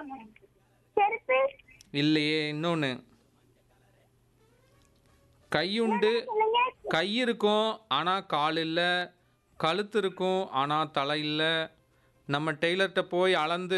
செருப்பு இல்லையே இன்னொன்று கையுண்டு சொல்லுங்க கை இருக்கும் ஆனால் கால் இல்லை கழுத்து இருக்கும் ஆனால் தலை இல்லை நம்ம டெய்லர்கிட்ட போய் அளந்து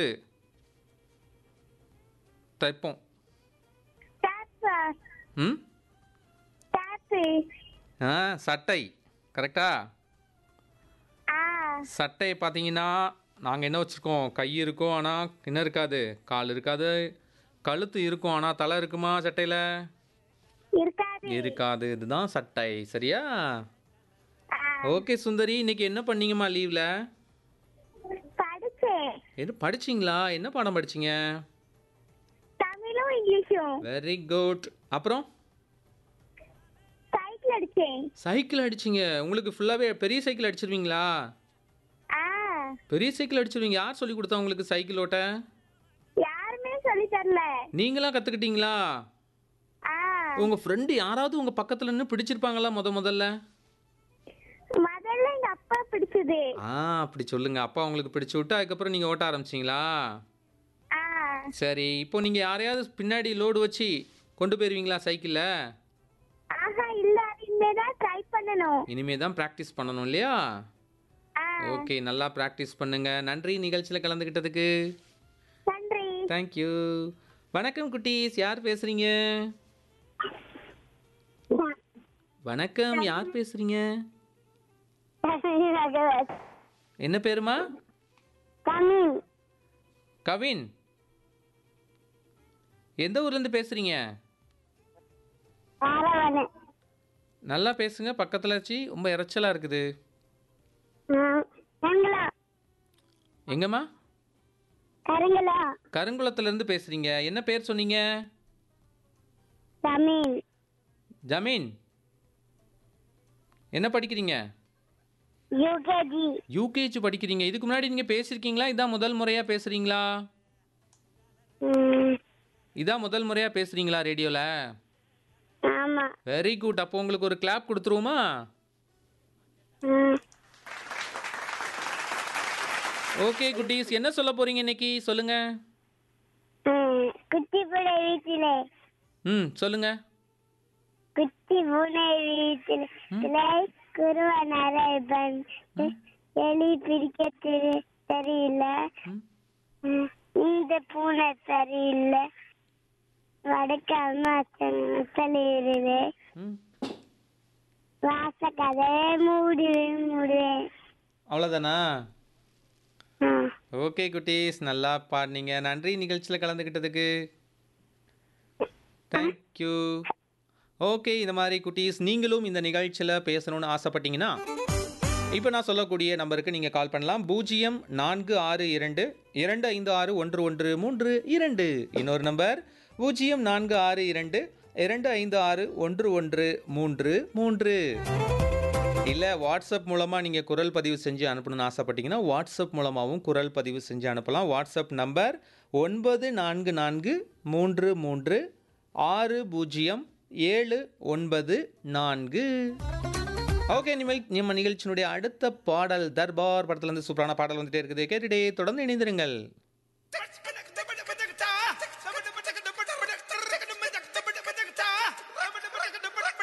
தைப்போம் டாப்பு ம் டாப்பு ஆ சட்டை கரெக்டா ஆ சட்டையை பார்த்தீங்கன்னா நாங்கள் என்ன வச்சுருக்கோம் கை இருக்கும் ஆனால் என்ன இருக்காது கால் இருக்காது கழுத்து இருக்கும் ஆனால் தலை இருக்குமா சட்டையில் இருக்காது இருக்காது இதுதான் சட்டை சரியா ஆ ஓகே சுந்தரி இன்னைக்கு என்ன பண்ணீங்கம்மா லீவில் படிச்சேன் என்ன படிச்சிங்களா என்ன பாடம் படிச்சீங்க தமிழும் இங்கிலீஷும் வெரி குட் அப்புறம் சைக்கிள் அடிச்சேன் சைக்கிள் அடிச்சிங்க உங்களுக்கு ஃபுல்லாகவே பெரிய சைக்கிள் அடிச்சிருவீங்களா ஆ பெரிய சைக்கிள் அடிச்சிருவீங்க யார் சொல்லி கொடுத்தா உங்களுக்கு சைக்கிள் ஓட்ட யாருமே சொல்லி தரல நீங்களா கற்றுக்கிட்டீங்களா ஆ உங்கள் ஃப்ரெண்டு யாராவது உங்கள் பக்கத்தில் நின்று பிடிச்சிருப்பாங்களா முத முதல்ல முதல்ல எங்க அப்பா பிடிச்சது ஆ அப்படி சொல்லுங்க அப்பா உங்களுக்கு பிடிச்சி விட்டு அதுக்கப்புறம் நீங்கள் ஓட்ட ஆரம்பிச்சிங்களா ஆ சரி இப்போ நீங்கள் யாரையாவது பின்னாடி லோடு வச்சு கொண்டு போயிருவீங்களா சைக்கிளில் ஆஹா இல்ல அது இனிமேதான் ட்ரை பண்ணணும் இனிமே தான் ப்ராக்டிஸ் பண்ணணும் இல்லையா ஆ ஓகே நல்லா ப்ராக்டிஸ் பண்ணுங்க நன்றி நிகழ்ச்சியில் கலந்துக்கிட்டதுக்கு நன்றி தேங்க்யூ வணக்கம் குட்டீஸ் யார் பேசுறீங்க வணக்கம் யார் பேசுறீங்க என்ன பேருமா தமிழ் கவின் எந்த ஊர்லேருந்து பேசுறீங்க ஆரவணன் நல்லா பேசுங்க பக்கத்தில் வச்சு ரொம்ப இறைச்சலாக இருக்குது எங்களா எங்கம்மா கருங்களா கருங்குளத்துலேருந்து பேசுறீங்க என்ன பேர் சொன்னீங்க தமிழ் ஜமீன் என்ன படிக்கிறீங்க யூகேஜி யூகேஜி படிக்கிறீங்க இதுக்கு முன்னாடி நீங்கள் பேசியிருக்கீங்களா இதான் முதல் முறையாக பேசுகிறீங்களா இதான் முதல் முறையாக பேசுகிறீங்களா ரேடியோவில் ஆமா வெரி குட் அப்போ உங்களுக்கு ஒரு கிளாப் கொடுத்துருவோமா ம். ஓகே குட்டீஸ் என்ன சொல்ல போகிறீங்க இன்னைக்கு சொல்லுங்கள் ம். குட்டி பூனை வீட்டிலே ம் சொல்லுங்கள் குட்டி பூனை வீட்டிலே குருவ நரைபன் எலி பிடிக்க தெரி- தெரியல ம் ம். இந்த பூனை சரியில்லை வடக்கு அம்மா சொல்லிடுது ம் வாச கதையை மூடுவேன் மூடுவேன் அவ்வளோதானா ஆ. ஓகே குட்டீஸ் நல்லா பாடினீங்க நன்றி நிகழ்ச்சியில் கலந்துக்கிட்டதுக்கு தேங்க்யூ ஓகே இந்த மாதிரி குட்டீஸ் நீங்களும் இந்த நிகழ்ச்சியில் பேசணும்னு ஆசைப்பட்டீங்கன்னா இப்போ நான் சொல்லக்கூடிய நம்பருக்கு நீங்கள் கால் பண்ணலாம் பூஜ்ஜியம் நான்கு ஆறு இரண்டு இரண்டு ஐந்து ஆறு ஒன்று ஒன்று மூன்று இரண்டு இன்னொரு நம்பர் பூஜ்ஜியம் நான்கு ஆறு இரண்டு இரண்டு ஐந்து ஆறு ஒன்று ஒன்று மூன்று மூன்று இல்லை வாட்ஸ்அப் மூலமாக நீங்கள் குரல் பதிவு செஞ்சு அனுப்பணும்னு ஆசைப்பட்டீங்கன்னா வாட்ஸ்அப் மூலமாகவும் குரல் பதிவு செஞ்சு அனுப்பலாம் வாட்ஸ்அப் நம்பர் ஒன்பது நான்கு நான்கு மூன்று மூன்று ஆறு பூஜ்ஜியம் ஏழு ஒன்பது நான்கு ஓகே நிமல் நம்ம நிகழ்ச்சியினுடைய அடுத்த பாடல் தர்பார் படத்துலேருந்து சூப்பரான பாடல் வந்துட்டே இருக்குது கேட்டுட்டே தொடர்ந்து இணைந்திருங்கள்